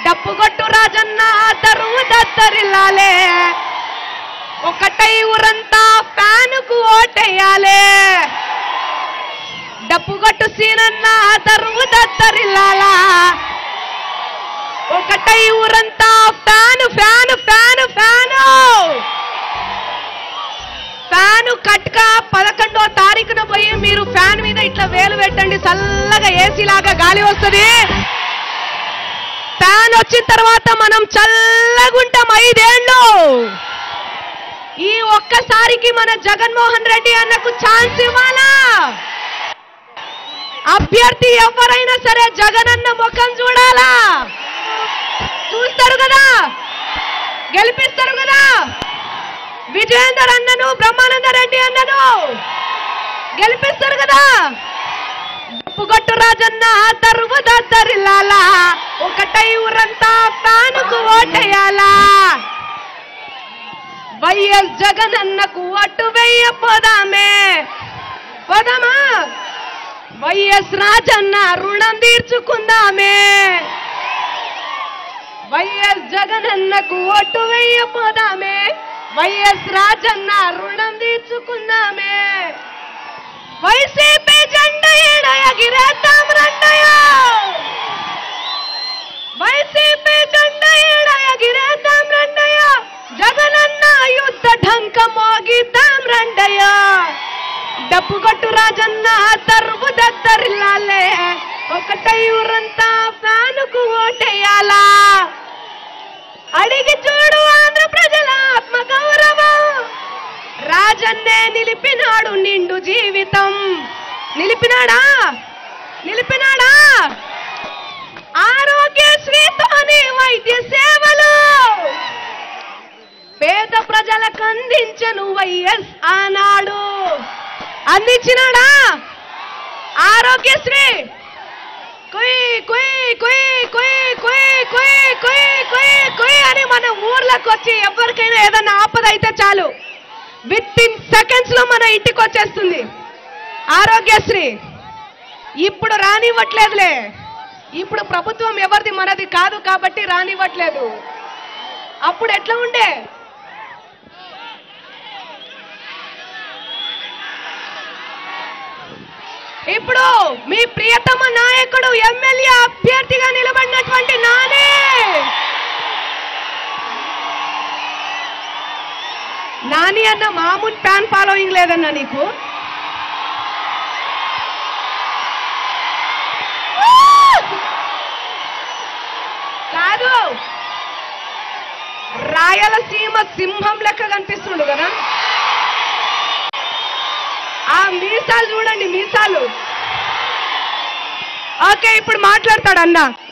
డప్పుగొట్టు రాజన్న తరువు దత్తరిల్లాలే ఒకటై ఊరంతా ఫ్యానుకు ఓటేయాలే డప్పుగొట్టు సీనన్న తరువు దత్తరిల్లాలా ఒకటై ఊరంతా fan fan fan fan fan కట్క పదకొండో తారీఖున పోయి మీరు ఫ్యాన్ మీద ఇట్లా వేలు పెట్టండి చల్లగా ఏసీ లాగా గాలి వస్తుంది ఫ్యాన్ వచ్చిన తర్వాత మనం చల్లగుంటాం ఐదేళ్ళు ఈ ఒక్కసారికి మన జగన్మోహన్ రెడ్డి అన్నకు ఛాన్స్ ఇవ్వాలా అభ్యర్థి ఎవరైనా సరే జగన్ అన్న ముఖం చూడాలా చూస్తారు కదా గెలిపిస్తారు కదా విజయేందర్ అన్నను బ్రహ్మానంద రెడ్డి అన్నను గెలిపిస్తారు కదా డప్పుగొట్టు రాజన్న తరువు దద్దరిల్లాలా ఒకటై ఊరంతా తానుకు ఓటేయాలా వైఎస్ జగన్ అన్నకు ఓటు వెయ్య పోదామే పోదామా వైఎస్ రాజన్న రుణం తీర్చుకుందామే వైఎస్ జగనన్నకు ఓటు వేయపోదామే వైఎస్ రాజన్న రుణం తీర్చుకుందామే వైసీపీ జెండ ఈడ ఎగిరేద్దాం రండయ్య వైసీపీ జెండ ఈడ ఎగిరేద్దాం రండయ్య జగనన్న యుద్ధ ఢంక మోగిద్దాం రండయ్య డప్పు కొట్టు రాజన్న తరువు దద్దరిల్లాలే ఒకటై ఊరంతా ఫ్యానుకు ఓటేయాలా అడిగి చూడు ఆంధ్ర ప్రజల ఆత్మ గౌరవం రాజన్నే నిలిపినాడు నిండు జీవితం నిలిపినాడా నిలిపినాడా ఆరోగ్యశ్రీతోని వైద్య సేవలు పేద ప్రజలకు అందించను వైఎస్ ఆనాడు అందించినాడా ఆరోగ్యశ్రీ కుయ్ కుయ్ కుయ్ కుయ్ కుయ్ కుయ్ కుయ్ కుయ్ కుయ్ అని మన ఊర్లకు వచ్చి ఎవరికైనా ఏదైనా ఆపద అయితే చాలు విత్ ఇన్ సెకండ్స్ లో మన ఇంటికి వచ్చేస్తుంది ఆరోగ్యశ్రీ ఇప్పుడు రానివ్వట్లేదులే ఇప్పుడు ప్రభుత్వం ఎవరిది మనది కాదు కాబట్టి రానివ్వట్లేదు అప్పుడు ఎట్లా ఉండే ఇప్పుడు మీ ప్రియతమ నాయకుడు ఎమ్మెల్యే అభ్యర్థిగా నిలబడినటువంటి నానే నాని అన్న మామూలు ఫ్యాన్ ఫాలోయింగ్ లేదన్నా నీకు కాదు రాయలసీమ సింహం లెక్క కనిపిస్తుండు కదా ఆ మీసాలు చూడండి మీసాలు ఓకే ఇప్పుడు మాట్లాడతాడు అన్న